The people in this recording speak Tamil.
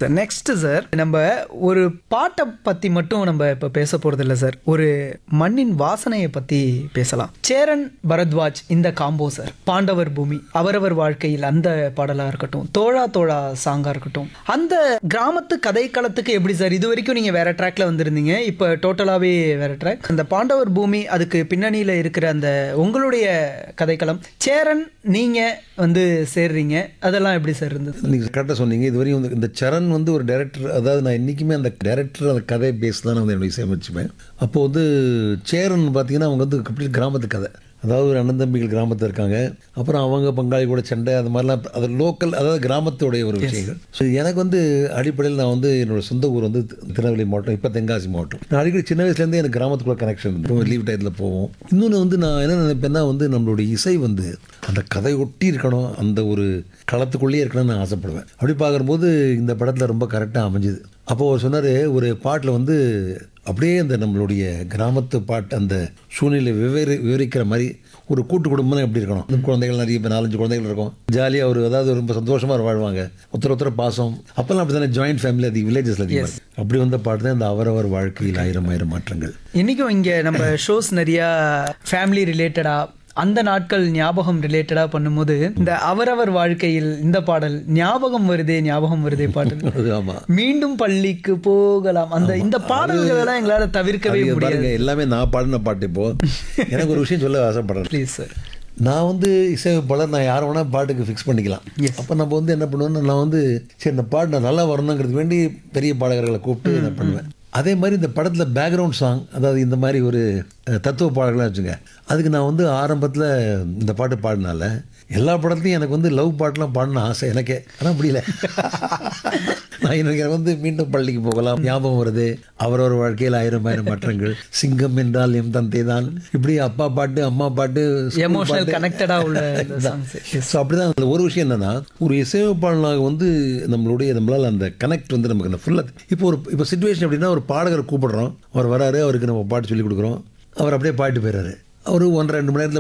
நெக்ஸ்ட் சார் நம்ம ஒரு பாட்டை பத்தி மட்டும் நம்ம இப்ப பேச போறது இல்ல சார் ஒரு மண்ணின் வாசனையை பத்தி பேசலாம் சேரன் பரத்வாஜ் இந்த காம்போ சார் பாண்டவர் பூமி அவரவர் வாழ்க்கையில் அந்த பாடலா இருக்கட்டும் தோழா தோழா சாங்கா இருக்கட்டும் அந்த கிராமத்து கதைக்களத்துக்கு எப்படி சார் இது வரைக்கும் நீங்க வேற ட்ராக்ல வந்திருந்தீங்க இப்ப டோட்டலாவே வேற ட்ராக் அந்த பாண்டவர் பூமி அதுக்கு பின்னணியில இருக்கிற அந்த உங்களுடைய கதைக்களம் சேரன் நீங்க வந்து சேர்றீங்க அதெல்லாம் எப்படி சார் இருந்தது நீங்கள் கரெக்டாக சொன்னீங்க இதுவரையும் வந்து இந்த சரண் வந்து ஒரு டைரக்டர் அதாவது நான் என்றைக்குமே அந்த டைரக்டர் அந்த கதை பேஸ் தான் நான் வந்து என்னுடைய இசையமைச்சுப்பேன் அப்போது வந்து சேரன் பார்த்தீங்கன்னா அவங்க வந்து கம்ப்ளீட் கிராமத்து கதை அதாவது ஒரு அண்ணன் தம்பிகள் கிராமத்தில் இருக்காங்க அப்புறம் அவங்க பங்காளி கூட சண்டை அது மாதிரிலாம் அது லோக்கல் அதாவது கிராமத்துடைய ஒரு விஷயங்கள் ஸோ எனக்கு வந்து அடிப்படையில் நான் வந்து என்னோட சொந்த ஊர் வந்து திருநெல்வேலி மாவட்டம் இப்போ தென்காசி மாவட்டம் நான் அடிக்கடி சின்ன வயசுலேருந்தே எனக்கு கிராமத்துக்குள்ள கனெக்ஷன் இப்போ லீவ் டயத்தில் போவோம் இன்னொன்று வந்து நான் என்ன நினைப்பேன்னா வந்து நம்மளுடைய இசை வந்து அந்த கதை ஒட்டி இருக்கணும் அந்த ஒரு களத்துக்குள்ளேயே இருக்கணும்னு நான் ஆசைப்படுவேன் அப்படி பார்க்கும்போது இந்த படத்தில் ரொம்ப கரெக்டாக அமைஞ்சுது அப்போ அவர் சொன்னார் ஒரு பாட்டில் வந்து அப்படியே அந்த நம்மளுடைய கிராமத்து பாட்டு அந்த சூழ்நிலை விவரி விவரிக்கிற மாதிரி ஒரு கூட்டு குடும்பம் எப்படி இருக்கணும் இந்த குழந்தைகள் நிறைய பேர் நாலஞ்சு குழந்தைகள் இருக்கும் ஜாலியாக ஒரு அதாவது ரொம்ப சந்தோஷமாக வாழ்வாங்க ஒருத்தர் ஒருத்தர் பாசம் அப்போல்லாம் அப்படி தானே ஜாயிண்ட் ஃபேமிலி அது வில்லேஜஸில் அதிகமாக அப்படி வந்த பாட்டு தான் இந்த அவரவர் வாழ்க்கையில் ஆயிரம் ஆயிரம் மாற்றங்கள் இன்னைக்கும் இங்க நம்ம ஷோஸ் நிறைய ஃபேமிலி ரிலேட்டடா அந்த நாட்கள் ஞாபகம் ரிலேட்டடா பண்ணும்போது இந்த அவரவர் வாழ்க்கையில் இந்த பாடல் ஞாபகம் வருதே ஞாபகம் வருதே பாடல் ஆமாம் மீண்டும் பள்ளிக்கு போகலாம் அந்த இந்த பாடல்கள் எல்லாம் எங்களால தவிர்க்கவே அது முடியாது பாருங்க எல்லாமே நான் பாடின பாட்டு இப்போ எனக்கு ஒரு விஷயம் சொல்ல ஆசைப்படுறேன் ப்ளீஸ் சார் நான் வந்து இசையமைப்பாளர் நான் யாரை வேணால் பாட்டுக்கு ஃபிக்ஸ் பண்ணிக்கலாம் அப்போ நம்ம வந்து என்ன பண்ணுவேன்னா நான் வந்து சரி இந்த பாட்டு நான் நல்லா வரணுங்கிறதுக்கு வேண்டி பெரிய பாடகர்களை கூப்பிட்டு நான் பண்ணுவேன் அதே மாதிரி இந்த படத்தில் பேக்ரவுண்ட் சாங் அதாவது இந்த மாதிரி ஒரு அஹ், தத்துவ பாடல்களாக வச்சுங்க அதுக்கு நான் வந்து ஆரம்பத்தில் இந்த பாட்டு பாடினால எல்லா படத்துலையும் எனக்கு வந்து லவ் பாட்டெலாம் பாடணும் ஆசை எனக்கே ஆனால் முடியல நான் எனக்கு வந்து மீண்டும் பள்ளிக்கு போகலாம் ஞாபகம் வருது அவரவர் வாழ்க்கையில் ஆயிரம் ஆயிரம் மாற்றங்கள் சிங்கம் என்றால் எம் தந்தை தான் இப்படி அப்பா பாட்டு அம்மா பாட்டு school எமோஷனல் பாட்டு. கனெக்டடா உள்ள இந்த songs. ஸோ அப்படிதான் அதுல ஒரு விஷயம் என்னன்னா ஒரு இசையமைப்பாளனாக வந்து நம்மளுடைய நம்மளால் அந்த கனெக்ட் வந்து நமக்கு அந்த ஃபுல்லாக இப்போ ஒரு இப்போ சுச்சுவேஷன் எப்படின்னா ஒரு பாடகரை கூப்பிடுறோம் அவர் வராரு அவருக்கு நம்ம பாட்டு சொல்லி கொடுக்குறோம் அவர் அப்படியே பாட்டு போயிடுறாரு அவர் ஒன்றரை ரெண்டு மணி நேரத்தில்